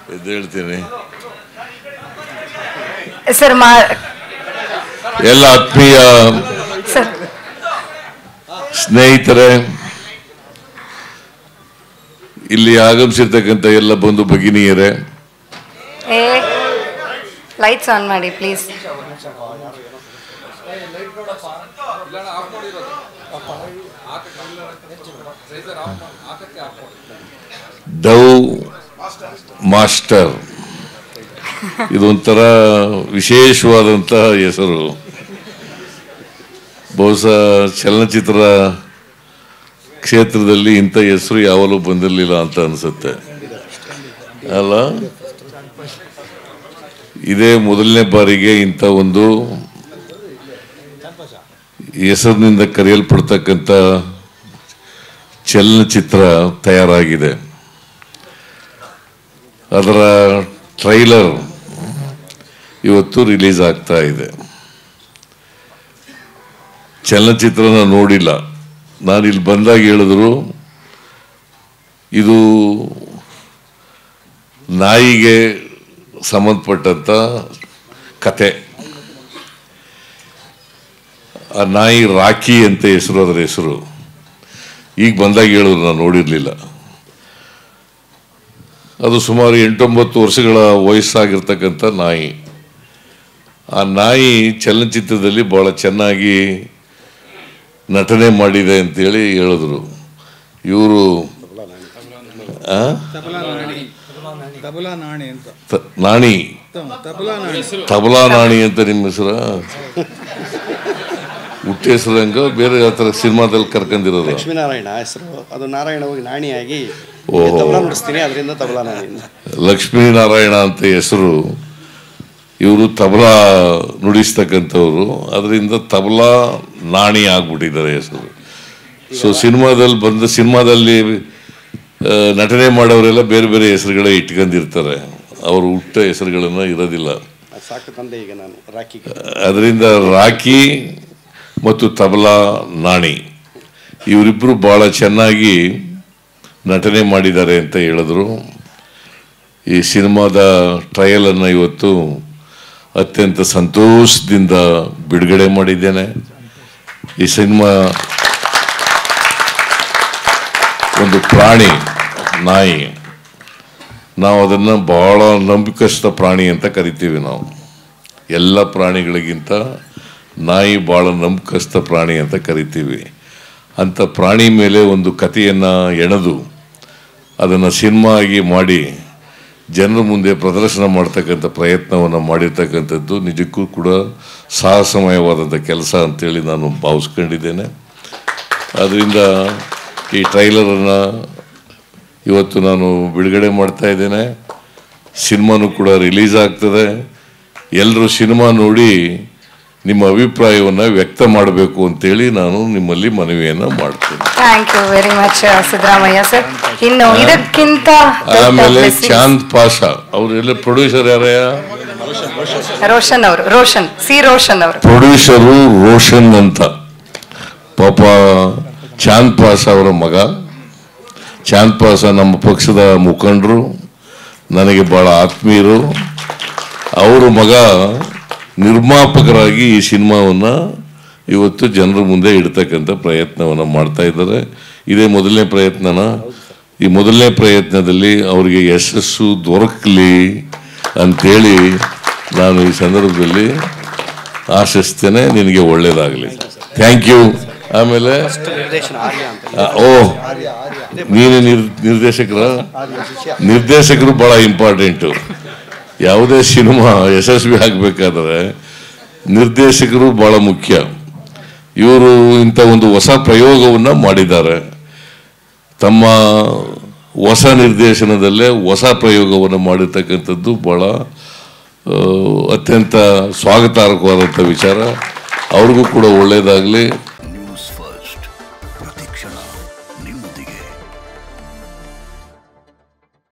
ಎದ್ದು ಹೇಳ್ತೀನಿ ಸರ್ ಮಾ ಎಲ್ಲ ಆತ್ಮೀಯ ಸರ್ ಸ್ನೇಹಿತರೆ ಇಲ್ಲಿ ಆಗಮಿಸಿರ್ತಕ್ಕಂಥ ಎಲ್ಲ ಬಂಧು ಭಗಿನಿಯರೇ ಏ ಲೈಟ್ಸ್ ಆನ್ ಮಾಡಿ ಪ್ಲೀಸ್ ಡವ್ ಮಾಸ್ಟರ್ ಇದೊಂಥರ ವಿಶೇಷವಾದಂಥ ಹೆಸರು ಬಹುಶಃ ಚಲನಚಿತ್ರ ಕ್ಷೇತ್ರದಲ್ಲಿ ಇಂಥ ಹೆಸರು ಯಾವಾಗಲೂ ಬಂದಿರಲಿಲ್ಲ ಅಂತ ಅನಿಸುತ್ತೆ ಅಲ್ಲ ಇದೇ ಮೊದಲನೇ ಬಾರಿಗೆ ಇಂಥ ಒಂದು ಹೆಸರಿನಿಂದ ಕರೆಯಲ್ಪಡ್ತಕ್ಕಂಥ ಚಲನಚಿತ್ರ ತಯಾರಾಗಿದೆ ಅದರ ಟ್ರೈಲರ್ ಇವತ್ತು ರಿಲೀಸ್ ಆಗ್ತಾ ಇದೆ ಚಲನಚಿತ್ರನ ನೋಡಿಲ್ಲ ನಾನು ಇಲ್ಲಿ ಬಂದಾಗ ಹೇಳಿದ್ರು ಇದು ನಾಯಿಗೆ ಸಂಬಂಧಪಟ್ಟಂತ ಕತೆ ಆ ನಾಯಿ ರಾಕಿ ಅಂತ ಹೆಸರು ಅದರ ಹೆಸರು ಈಗ ಬಂದಾಗ ಹೇಳಿದ್ರು ನಾನು ನೋಡಿರಲಿಲ್ಲ ಅದು ಸುಮಾರು ಎಂಟೊಂಬತ್ತು ವರ್ಷಗಳ ವಯಸ್ಸಾಗಿರ್ತಕ್ಕಂಥ ನಾಯಿ ಆ ನಾಯಿ ಚಲನಚಿತ್ರದಲ್ಲಿ ಬಹಳ ಚೆನ್ನಾಗಿ ನಟನೆ ಮಾಡಿದೆ ಅಂತೇಳಿ ಹೇಳಿದ್ರು ಇವರು ತಬಲಾ ನಾಣಿ ಅಂತ ನಾಣಿ ತ- ತಬಲಾ ನಾಣಿ ತಬಲಾ ನಾಣಿ ಅಂತ ನಿಮ್ಮ ಹೆಸರ ಹುಟ್ಟ ಹೆಸರು ಹಂಗ ಬೇರೆ ಯಾವ ಥರ ಸಿನಿಮಾದಲ್ಲಿ ಕರ್ಕೊಂಡಿರೋದು ಲಕ್ಷ್ಮೀನಾರಾಯಣ ಹೆಸರು ಅದು ನಾರಾಯಣ ಹೋಗಿ ನಾಣಿಯಾಗಿ ಓಹೋ. ತಬಲಾ ನುಡಿಸ್ತೀನಿ ಅದರಿಂದ ತಬಲಾ ನಾಣಿ ಲಕ್ಷ್ಮೀನಾರಾಯಣ ಅಂತ ಹೆಸರು ಇವರು ತಬಲಾ ನುಡಿಸ್ತಕ್ಕಂಥವ್ರು ಅದರಿಂದ ತಬಲಾ ನಾಣಿ ಆಗ್ಬಿಟ್ಟಿದ್ದಾರೆ ಹೆಸರು ಸೊ ಸಿನಿಮಾದಲ್ಲಿ ಬಂದ ಸಿನಿಮಾದಲ್ಲಿ ಆ, ನಟನೆ ಮಾಡೋರೆಲ್ಲ ಬೇರೆ ಬೇರೆ ಹೆಸರುಗಳೇ ಇಟ್ಕೊಂಡಿರ್ತಾರೆ ಅವರು ಹುಟ್ಟ ಹೆಸರುಗಳನ್ನ ಇರೋದಿಲ್ಲ ಅದು ಸಾಕು ತಂದೆ ಈಗ ನಾನು ರಾಖಿಗೆ ಅದರಿಂದ ರಾಕಿ ಮತ್ತು ತಬಲಾ ನಾಣಿ ಇವರಿಬ್ಬರು ಭಾಳ ಚೆನ್ನಾಗಿ ನಟನೆ ಮಾಡಿದ್ದಾರೆ ಅಂತ ಹೇಳಿದ್ರು ಈ ಸಿನಿಮಾದ ಟ್ರಯಲನ್ನು ಇವತ್ತು ಅತ್ಯಂತ ಸಂತೋಷದಿಂದ ಬಿಡುಗಡೆ ಮಾಡಿದ್ದೇನೆ ಈ ಸಿನಿಮಾ ಒಂದು ಪ್ರಾಣಿ ನಾಯಿ ನಾವು ಅದನ್ನು ಬಹಳ ನಂಬಿಕಸ್ಥ ಪ್ರಾಣಿ ಅಂತ ಕರಿತೀವಿ ನಾವು ಎಲ್ಲ ಪ್ರಾಣಿಗಳಿಗಿಂತ ನಾಯಿ ಭಾಳ ನಂಬಿಕಸ್ಥ ಪ್ರಾಣಿ ಅಂತ ಕರಿತೀವಿ ಅಂಥ ಪ್ರಾಣಿ ಮೇಲೆ ಒಂದು ಕಥೆಯನ್ನು ಎಣೆದು ಅದನ್ನು ಸಿನಿಮಾ ಆಗಿ ಮಾಡಿ ಜನರ ಮುಂದೆ ಪ್ರದರ್ಶನ ಮಾಡ್ತಕ್ಕಂಥ ಪ್ರಯತ್ನವನ್ನು ಮಾಡಿರ್ತಕ್ಕಂಥದ್ದು ನಿಜಕ್ಕೂ ಕೂಡ ಸಾಹಸಮಯವಾದಂಥ ಕೆಲಸ ಅಂತೇಳಿ ನಾನು ಭಾವಿಸ್ಕೊಂಡಿದ್ದೇನೆ ಅದರಿಂದ ಈ ಟ್ರೈಲರನ್ನು ಇವತ್ತು ನಾನು ಬಿಡುಗಡೆ ಮಾಡ್ತಾ ಇದ್ದೇನೆ ಸಿನಿಮಾನು ಕೂಡ ರಿಲೀಸ್ ಆಗ್ತದೆ ಎಲ್ಲರೂ ಸಿನಿಮಾ ನೋಡಿ ನಿಮ್ಮ ಅಭಿಪ್ರಾಯವನ್ನು ವ್ಯಕ್ತ ಮಾಡಬೇಕು ಅಂತೇಳಿ ನಾನು ನಿಮ್ಮಲ್ಲಿ ಮನವಿಯನ್ನು ಮಾಡ್ತೇನೆ thank you very much Siddaramaiah sir ಇನ್ನು ಇದಕ್ಕಿಂತ ದೊಡ್ಡ ಆಮೇಲೆ blessings- ಚಾಂದ್ ಪಾಷಾ ಅವರೆಲ್ಲ ಪ್ರೊಡ್ಯೂಸರ್ ಯಾರಯ್ಯ ರೋಷನ್ ಅವರು ರೋಷನ್ ಸಿ ರೋಷನ್ ಅವರು ಪ್ರೊಡ್ಯೂಸರು ರೋಷನ್ ಅಂತ ಪಾಪ ಚಾಂದ್ ಪಾಸ ಅವರ ಮಗ ಚಾಂದ್ ಪಾಸ ನಮ್ಮ ಪಕ್ಷದ ಮುಖಂಡರು ನನಗೆ ಬಹಳ ಆತ್ಮೀಯರು ಅವರ ಮಗ ನಿರ್ಮಾಪಕರಾಗಿ ಈ ಸಿನಿಮಾವನ್ನು ಇವತ್ತು ಜನರ ಮುಂದೆ ಇಡ್ತಕ್ಕಂಥ ಪ್ರಯತ್ನವನ್ನು ಮಾಡ್ತಾ ಇದ್ದಾರೆ ಇದೇ ಮೊದಲನೇ ಪ್ರಯತ್ನನ ಈ ಮೊದಲನೇ ಪ್ರಯತ್ನದಲ್ಲಿ ಅವರಿಗೆ ಯಶಸ್ಸು ದೊರಕಲಿ ಅಂತೇಳಿ ನಾನು ಈ ಸಂದರ್ಭದಲ್ಲಿ ಆಶಿಸ್ತೇನೆ ನಿನಗೆ ಒಳ್ಳೇದಾಗಲಿ ಥ್ಯಾಂಕ್ ಯು ಆಮೇಲೆ ನಿರ್ದೇಶನ ಆರ್ಯ ಅಂತ ಆ, ಓ ನೀನು ನಿರ್ ನಿರ್ದೇಶಕರ ನಿರ್ದೇಶಕರು ಬಹಳ ಇಂಪಾರ್ಟೆಂಟು ಯಾವುದೇ ಸಿನಿಮಾ ಯಶಸ್ವಿ ಆಗಬೇಕಾದ್ರೆ ನಿರ್ದೇಶಕರು ಬಹಳ ಮುಖ್ಯ ಇವರು ಇಂಥ ಒಂದು ಹೊಸ ಪ್ರಯೋಗವನ್ನು ಮಾಡಿದ್ದಾರೆ ತಮ್ಮ ಹೊಸ ನಿರ್ದೇಶನದಲ್ಲೇ ಹೊಸ ಪ್ರಯೋಗವನ್ನು ಮಾಡಿರ್ತಕ್ಕಂಥದ್ದು ಬಹಳ ಆ, ಅತ್ಯಂತ ಸ್ವಾಗತಾರ್ಹವಾದಂಥ ವಿಚಾರ ಅವ್ರಿಗೂ ಕೂಡ ಒಳ್ಳೆಯದಾಗಲಿ